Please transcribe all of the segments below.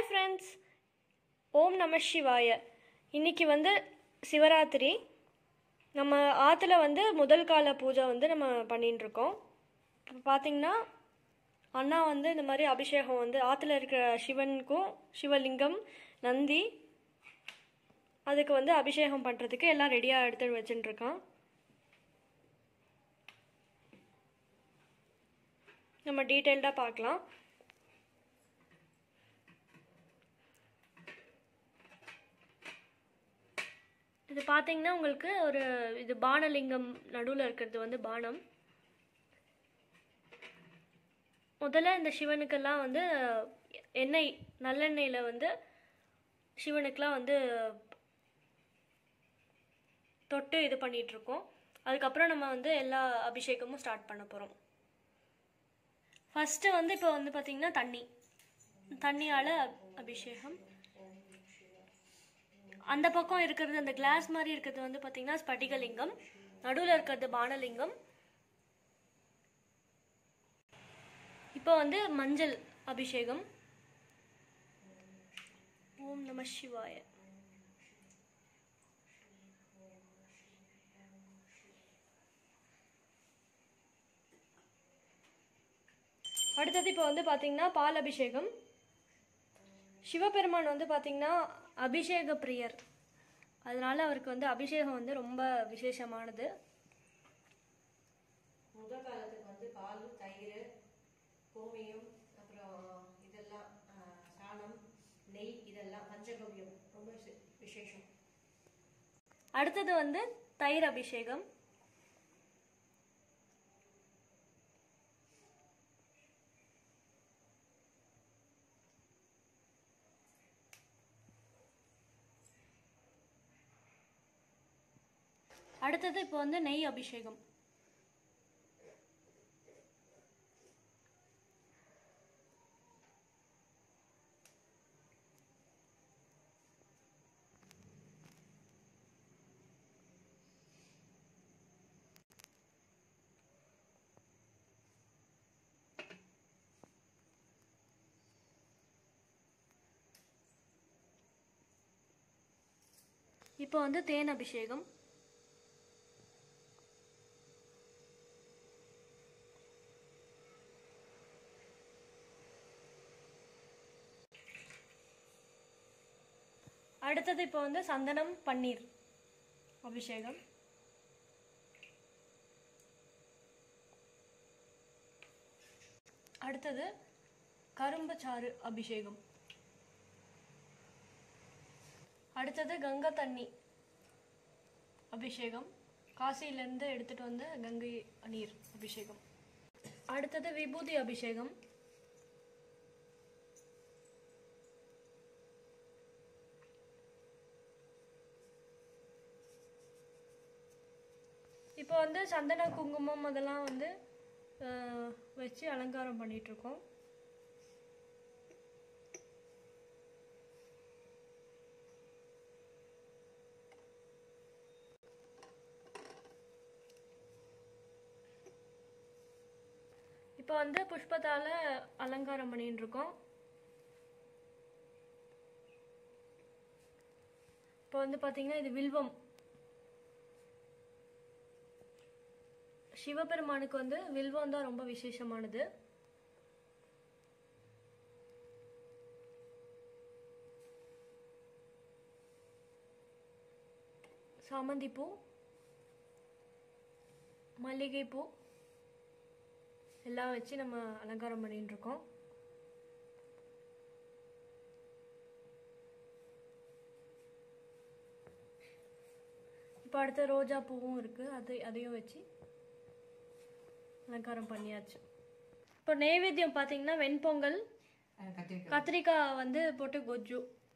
hi friends ஓம் நம சிவாய இன்னைக்கு வந்து சிவராத்திரி நம்ம ஆற்றுல வந்து முதல் கால பூஜை வந்து நம்ம பண்ணிட்டு இருக்கோம் இப்போ பார்த்தீங்கன்னா அண்ணா வந்து இந்த மாதிரி அபிஷேகம் வந்து ஆற்றுல இருக்கிற சிவனுக்கும் சிவலிங்கம் நந்தி அதுக்கு வந்து அபிஷேகம் பண்ணுறதுக்கு எல்லாம் ரெடியாக எடுத்து வச்சுட்டு இருக்கான் நம்ம டீட்டெயில்டாக பார்க்கலாம் இது பார்த்தீங்கன்னா உங்களுக்கு ஒரு இது பானலிங்கம் நடுவில் இருக்கிறது வந்து பானம் முதல்ல இந்த சிவனுக்கெல்லாம் வந்து எண்ணெய் நல்லெண்ணெயில் வந்து சிவனுக்கெல்லாம் வந்து தொட்டு இது பண்ணிட்டு இருக்கோம் அதுக்கப்புறம் நம்ம வந்து எல்லா அபிஷேகமும் ஸ்டார்ட் பண்ண போகிறோம் ஃபஸ்ட்டு வந்து இப்போ வந்து பார்த்தீங்கன்னா தண்ணி தண்ணியால் அபிஷேகம் அந்த பக்கம் இருக்கிறது அந்த கிளாஸ் மாதிரி இருக்கிறது வந்து பார்த்தீங்கன்னா ஸ்படிகலிங்கம் நடுவில் இருக்கிறது பானலிங்கம் இப்போ வந்து மஞ்சள் அபிஷேகம் ஓம் நம சிவாய அடுத்தது இப்போ வந்து பார்த்தீங்கன்னா பால் அபிஷேகம் சிவபெருமான் வந்து பார்த்தீங்கன்னா அபிஷேக பிரியர் அதனால அவருக்கு வந்து அபிஷேகம் வந்து ரொம்ப விசேஷமானது முதல் காலத்துக்கு வந்து பால் தயிர் கோமியம் அப்புறம் இதெல்லாம் ஆ, சாணம் நெய் இதெல்லாம் பஞ்சகவ்யம் ரொம்ப விசே- விசேஷம் அடுத்தது வந்து தயிர் அபிஷேகம் அடுத்தது இப்போ வந்து நெய் அபிஷேகம் இப்போ வந்து தேன் அபிஷேகம் அடுத்தது இப்போ வந்து சந்தனம் பன்னீர் அபிஷேகம் அடுத்தது கரும்பு சாறு அபிஷேகம் அடுத்தது கங்கை தண்ணி அபிஷேகம் காசியிலேருந்து எடுத்துட்டு வந்து கங்கை நீர் அபிஷேகம் அடுத்தது விபூதி அபிஷேகம் இப்போ வந்து சந்தன குங்குமம் அதெல்லாம் வந்து அஹ், வச்சு அலங்காரம் பண்ணிட்டு இருக்கோம் இப்போ வந்து புஷ்பத்தால அலங்காரம் பண்ணிட்டு இருக்கோம் இப்போ வந்து பாத்தீங்கன்னா இது வில்வம் சிவபெருமானுக்கு வந்து வில்வம் தான் ரொம்ப விசேஷமானது சாமந்தி பூ மல்லிகை பூ எல்லாம் வச்சு நம்ம அலங்காரம் பண்ணிட்டு இருக்கோம் இப்போ அடுத்த ரோஜா பூவும் இருக்கு அது அதையும் வச்சு அலங்காரம் பண்ணியாச்சு இப்போ நெய்வேத்தியம் பார்த்தீங்கன்னா வெண்பொங்கல் கத்திரிக்காய் கத்திரிக்காய் வந்து போட்டு கொஜ்ஜு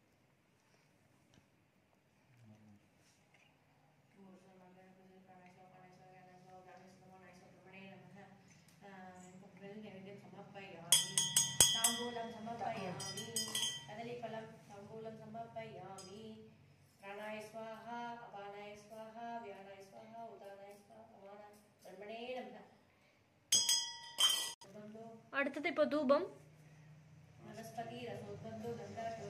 தாம்பூலம் சமர்ப்பயாமி கதலிப்பழம் தாம்பூலம் சமர்ப்பயாமி பிராணாய ஸ்வாஹா அபானாய ஸ்வாஹா வியானாய ஸ்வாஹா உதானாய ஸ்வாஹா அவானாய பிரம்மணே நமः அடுத்தது இப்போ தூபம் वनस्पति रसोद्बन्धो गन्धर्व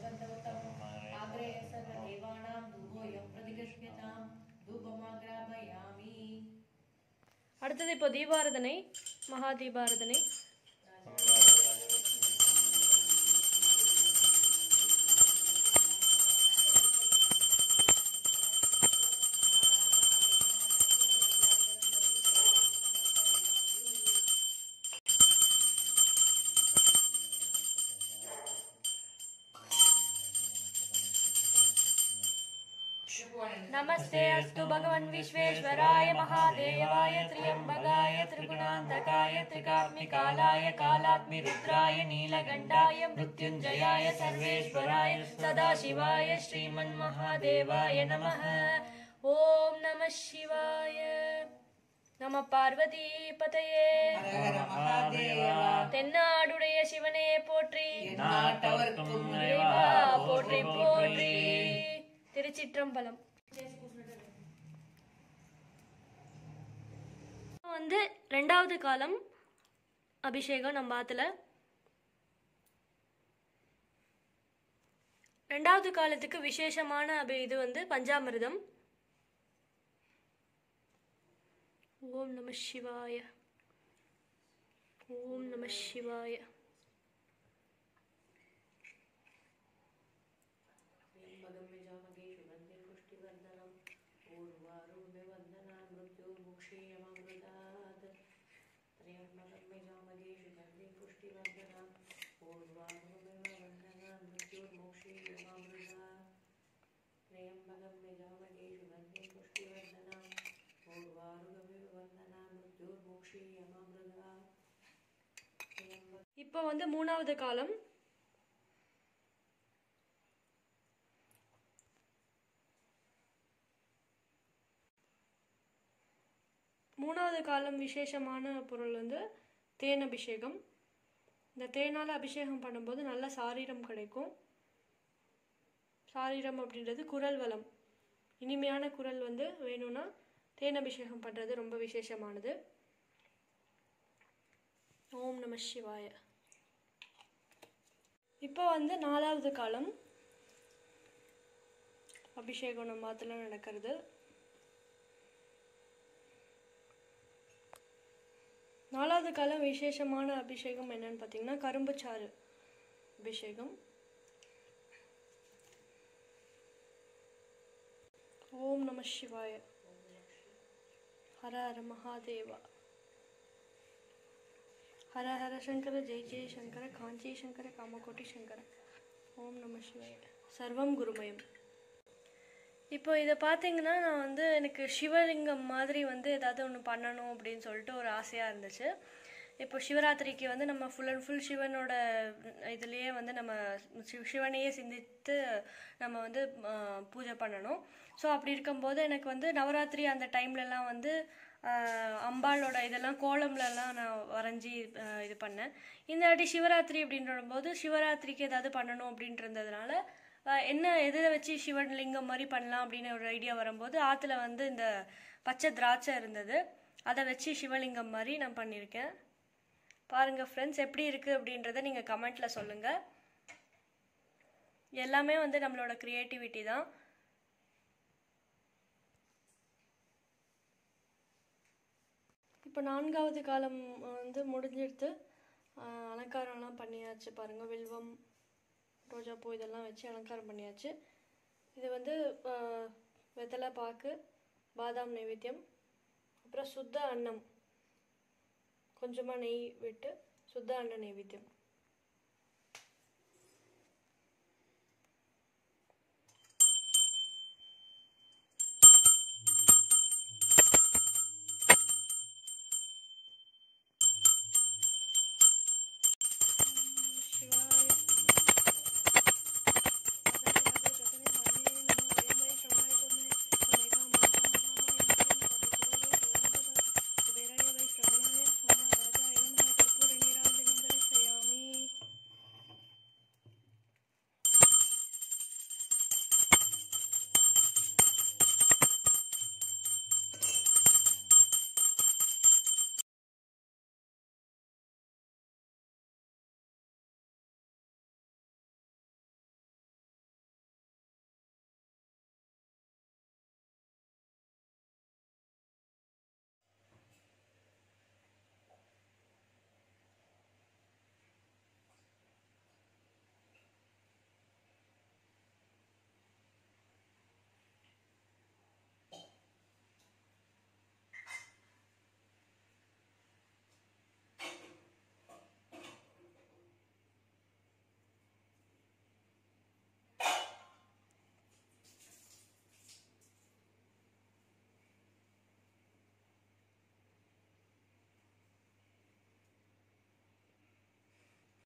அடுத்தது இப்போ தீபாரதனை மகா தீபாரதனை नमस्ते अस्तु भगवन् विश्वेश्वराय महादेवाय त्र्यम्बकाय त्रिगुणान्तकाय त्रिकात्मिकालाय कालाग्निरुद्राय नीलकण्ठाय मृत्युञ्जयाय सर्वेश्वराय सदाशिवाय श्रीमन्महादेवाय नमः ॐ नमः शिवाय நம பார்வதி பதையே தென்னாடுடைய சிவனே போற்றி நாட்டவர்க்கும் இறைவா போற்றி போற்றி திருச்சிற்றம்பலம் வந்து ரெண்டாவது காலம் அபிஷேகம் நம்ம ஆத்துல ரெண்டாவது காலத்துக்கு விசேஷமான அபி இது வந்து பஞ்சாமிர்தம் ஓம் நம சிவாய ஓம் நம சிவாய त्र्यम्बकं यजामहे सुगन्धिं पुष्टिवर्धनम् पूर्वारुणवन्दना मृत्युर्मुक्षीयममृतात् त्र्यम्बकं यजामहे सुगन्धिं पुष्टिवर्धनम् पूर्वारुणवन्दना मृत्युर्मुक्षीयममृतात् त्र्यम्बकं यजामहे सुगन्धिं पुष्टिवर्धनम् पूर्वारुणवन्दना मृत्युर्मुक्षीयममृतात् त्र्यम्बकं இப்போ வந்து மூணாவது காலம் மூணாவது காலம் விசேஷமான பொருள் வந்து தேன் அபிஷேகம் இந்த தேனால் அபிஷேகம் பண்ணும்போது நல்ல சாரீரம் கிடைக்கும் சாரீரம் அப்படின்றது குரல் வளம் இனிமையான குரல் வந்து வேணும்னா தேன் அபிஷேகம் பண்ணுறது ரொம்ப விசேஷமானது ஓம் நம சிவாய இப்போ வந்து நாலாவது காலம் அபிஷேகம் நம்ம ஆத்துல நடக்கிறது நாலாவது காலம் விசேஷமான அபிஷேகம் என்னன்னு பார்த்தீங்கன்னா கரும்புச்சாறு அபிஷேகம் ஓம் நம சிவாய ஹர ஹர மகாதேவா ஹர ஹர சங்கர ஜெய் ஜெய் சங்கர காஞ்சி சங்கர காமகோட்டி சங்கர ஓம் நம சிவாய சர்வம் குருமயம் இப்போ இதை பார்த்தீங்கன்னா நான் வந்து எனக்கு சிவலிங்கம் மாதிரி வந்து ஏதாவது ஒன்று பண்ணணும் அப்படின்னு சொல்லிட்டு ஒரு ஆசையாக இருந்துச்சு இப்போ சிவராத்திரிக்கு வந்து நம்ம ஃபுல் அண்ட் ஃபுல் சிவனோட இதுலேயே வந்து நம்ம சிவ- சிவனையே சிந்தித்து நம்ம வந்து ஆ, பூஜை பண்ணணும் ஸோ அப்படி இருக்கும்போது எனக்கு வந்து நவராத்திரி அந்த டைம்லலாம் வந்து ஆ, அம்பாளோட இதெல்லாம் கோலம்லலாம் நான் வரைஞ்சி ஆ, இது பண்ணேன் இந்த வாட்டி சிவராத்திரி அப்படின்ற போது சிவராத்திரிக்கு ஏதாவது பண்ணணும் அப்படின்ட்டு இருந்ததுனால ஆஹ் என்ன எதில் வச்சு சிவன் லிங்கம் மாதிரி பண்ணலாம் அப்படின்னு ஒரு ஐடியா வரும்போது ஆற்றுல வந்து இந்த பச்சை திராட்சை இருந்தது அதை வச்சு சிவலிங்கம் மாதிரி நான் பண்ணியிருக்கேன் பாருங்கள் ஃப்ரெண்ட்ஸ் எப்படி இருக்குது அப்படின்றத நீங்கள் கமெண்ட்டில் சொல்லுங்கள் எல்லாமே வந்து நம்மளோட க்ரியேட்டிவிட்டி தான் இப்போ நான்காவது காலம் வந்து முடிஞ்சிடுத்து ஆஹ் அலங்காரம்லாம் பண்ணியாச்சு பாருங்கள் வில்வம் ரோஜாப்பூ இதெல்லாம் வச்சு அலங்காரம் பண்ணியாச்சு இது வந்து ஆஹ், வெத்தலை பாக்கு பாதாம் நைவேத்தியம் அப்புறம் சுத்த அன்னம் கொஞ்சமாக நெய் விட்டு சுத்த அன்ன நைவேத்தியம்